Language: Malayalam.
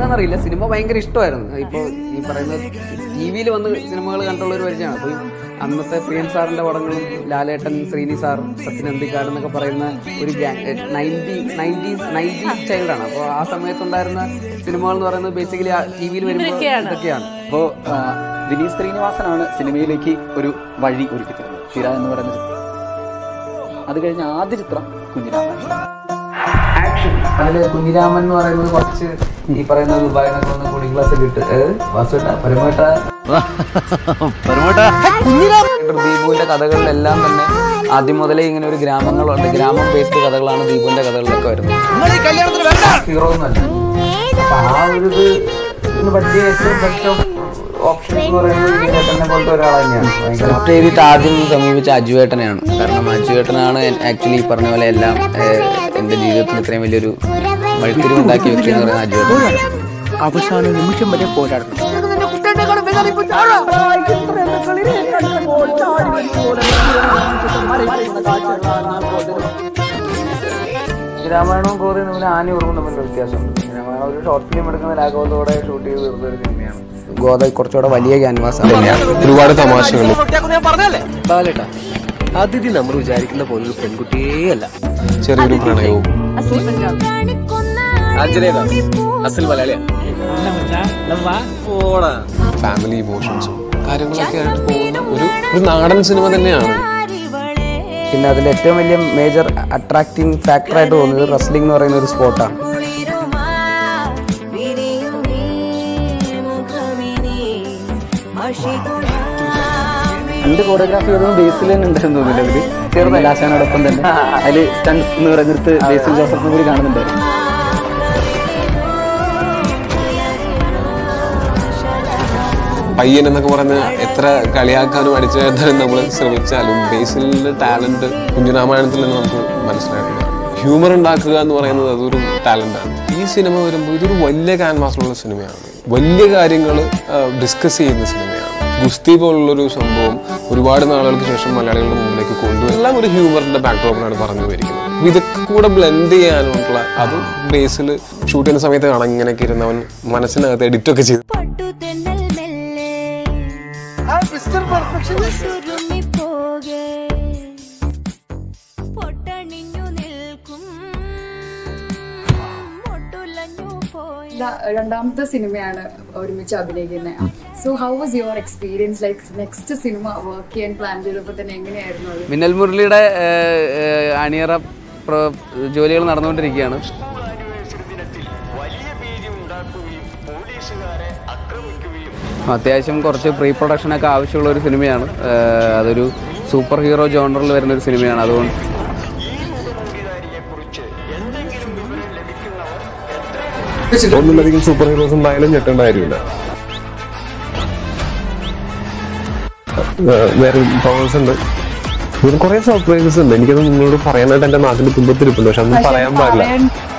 എന്താണെന്നറിയില്ല സിനിമ ഭയങ്കര ഇഷ്ടമായിരുന്നു ഇപ്പോൾ ഈ പറയുന്ന ടി വിയിൽ വന്ന് സിനിമകൾ കണ്ടുള്ള ഒരു പരിചയമാണ് അപ്പോൾ അന്നത്തെ പ്രിയൻ സാറിന്റെ പടങ്ങളും ലാലേട്ടൻ ശ്രീനി സാർ സത്യൻ അന്തിക്കാട് എന്നൊക്കെ പറയുന്ന ഒരു നയൻറ്റി നയൻറ്റീസ് നയൻറ്റീസ് ചൈൽഡാണ് അപ്പോൾ ആ സമയത്തുണ്ടായിരുന്ന സിനിമകൾ എന്ന് പറയുന്നത് ബേസിക്കലി ടി വിയിൽ വരുമ്പോൾ ഇതൊക്കെയാണ് അപ്പോ ആ, വിനീത് ശ്രീനിവാസനാണ് സിനിമയിലേക്ക് ഒരു വഴി ഒരുക്കി തരുന്നത് തിര എന്ന് പറയുന്ന ചിത്രം അത് കഴിഞ്ഞ ആദ്യ ചിത്രം കുഞ്ഞിരാമൻ അതില് കുഞ്ഞിരാമൻ എന്ന് പറയുന്നത് കുറച്ച് ഈ പറയുന്ന ദുബായിൽ നിന്നൊക്കെ വന്ന് കൂടി ക്ലാസ് ഒക്കെ ഇട്ട് ഏത് വാസുവേട്ട പരമേട്ട ദീപുവിന്റെ കഥകളിലെല്ലാം തന്നെ ആദ്യം മുതലേ ഇങ്ങനെ ഒരു ഗ്രാമങ്ങളുണ്ട് ഗ്രാമം ബേസ്ഡ് കഥകളാണ് ദീപുവിന്റെ കഥകളിലൊക്കെ വരുന്നത് ഹീറോ ഒന്നല്ല അപ്പൊ ആ ഒരു ഇത് ഇന്ന് പറ്റിയ ഏറ്റവും ബെസ്റ്റ് ഓപ്ഷൻ എന്ന് പറയുന്നത് വിനീതേട്ടനെ പോലത്തെ ഒരാൾ തന്നെയാണ് സ്ക്രിപ്റ്റ് ചെയ്തിട്ട് ആദ്യം സമീപിച്ച അജുവേട്ടനെയാണ് കാരണം അജുവേട്ടനാണ് ആക്ച്വലി ഈ പറഞ്ഞ പോലെ എല്ലാം ഏഹ്, എന്റെ ജീവിതത്തിൽ ഇത്രയും വലിയൊരു വഴിത്തിരിവ് ഉണ്ടാക്കിയ വ്യക്തി എന്ന് പറയുന്നത് അജുവേട്ടൻ അവസാന നിമിഷം വരെ പോരാടണം രാമായണവും ഗോതയും തമ്മിൽ ആന ഉറവും തമ്മിൽ വ്യത്യാസമുണ്ട് രാമായണം ഒരു ഷോർട്ട് ഫിലിം എടുക്കുന്ന ലാഘവത്തോടെ ഷൂട്ട് ചെയ്ത് തീർത്ത ഒരു സിനിമയാണ് ഗോത കുറച്ചുകൂടെ വലിയ ക്യാൻവാസ് തന്നെയാണ് ഒരുപാട് തമാശകൾ ബാലേട്ടാ അതിഥി നമ്മൾ വിചാരിക്കുന്ന പോലൊരു പെൺകുട്ടിയേ അല്ല ചെറിയൊരു പ്രണയവും അസൽ മലയാളിയാ ഫാമിലി ഇമോഷൻസും കാര്യങ്ങളൊക്കെ ആയിട്ട് പോകുന്ന ഒരു ഒരു നാടൻ സിനിമ തന്നെയാണ് പിന്നെ അതിൽ ഏറ്റവും വലിയ മേജർ അട്രാക്റ്റിംഗ് ഫാക്ടറായിട്ട് തോന്നുന്നത് റെസ്ലിംഗ് എന്ന് പറയുന്ന ഒരു സ്പോർട്ടാണ് രണ്ട് കോറിയോഗ്രാഫി വരുമ്പോൾ ബേസിൽ തന്നെ ഉണ്ടായിരുന്നു തോന്നില്ല അവര് ചേർന്ന ലാശാനോടൊപ്പം തന്നെ അതിൽ സ്റ്റൺസ് എന്ന് പറയുന്നിടത്ത് ബേസിൽ ജോസഫിനെ കൂടി കാണുന്നുണ്ട് പയ്യൻ എന്നൊക്കെ പറഞ്ഞ് എത്ര കളിയാക്കാനും അടിച്ചു കയറ്റാനും നമ്മൾ ശ്രമിച്ചാലും ബേസിലിന്റെ ടാലന്റ് കുഞ്ഞുരാമായണത്തിൽ തന്നെ നമുക്ക് മനസ്സിലായിട്ടില്ല ഹ്യൂമർ ഉണ്ടാക്കുക എന്ന് പറയുന്നത് അതൊരു ടാലന്റാണ് ഈ സിനിമ വരുമ്പോൾ ഇതൊരു വലിയ ക്യാൻവാസിലുള്ള സിനിമയാണ് വലിയ കാര്യങ്ങൾ ഡിസ്കസ് ചെയ്യുന്ന സിനിമയാണ് ഗുസ്തി പോലുള്ളൊരു സംഭവം ഒരുപാട് നാളുകൾക്ക് ശേഷം മലയാളികളുടെ മുമ്പിലേക്ക് കൊണ്ടുവരും എല്ലാം ഒരു ഹ്യൂമറിന്റെ ബാക്ക്ഡ്രോപ്പിലാണ് പറഞ്ഞു വരിക്കുന്നത് അപ്പൊ ഇതൊക്കെ കൂടെ ബ്ലെൻഡ് ചെയ്യാനുള്ള അത് ബേസിൽ ഷൂട്ട് ചെയ്യുന്ന സമയത്ത് കാണാൻ ഇങ്ങനെയൊക്കെ ഇരുന്നവൻ മനസ്സിനകത്ത് എഡിറ്റ് ഒക്കെ ചെയ്ത് പട്ടുതെന്നൽ മെല്ലെ ഉരുമ്മിപ്പോകെ പൊട്ടണിഞ്ഞു നിൽക്കും ഒട്ടുലഞ്ഞു പോയി ര- രണ്ടാമത്തെ സിനിമയാണ് ഒരുമിച്ച് അഭിനയിക്കുന്നത് so how was your experience like next cinema work ചെയ്യാൻ പ്ലാൻ ചെയ്തപ്പോൾ തന്നെ എങ്ങനെയായിരുന്നു അത് മിന്നൽ മുരളിയുടെ ഏഹ്, ഏഹ്, അണിയറ പ്ര- ജോലികൾ നടന്നുകൊണ്ടിരിക്കുകയാണ് അത്യാവശ്യം കുറച്ച് പ്രീ പ്രൊഡക്ഷനൊക്കെ ആവശ്യമുള്ള ഒരു സിനിമയാണ് ഏഹ്, അതൊരു സൂപ്പർ ഹീറോ ജോണറിൽ വരുന്ന ഒരു സിനിമയാണ് അതുകൊണ്ട് ഒന്നിലധികം സൂപ്പർ ഹീറോസ് ഉണ്ടായാലും ഞെട്ടേണ്ട കാര്യമില്ല ഏഹ് വേറെ പവേഴ്സ് ഉണ്ട് ഇതിന് കുറെ സർപ്രൈസസ് ഉണ്ട് എനിക്കത് നിങ്ങളോട് പറയാനായിട്ട് എന്റെ നാട്ടിൽ തുമ്പത്തിരിപ്പുണ്ട് പക്ഷെ അതൊന്നും പറയാൻ പാടില്ല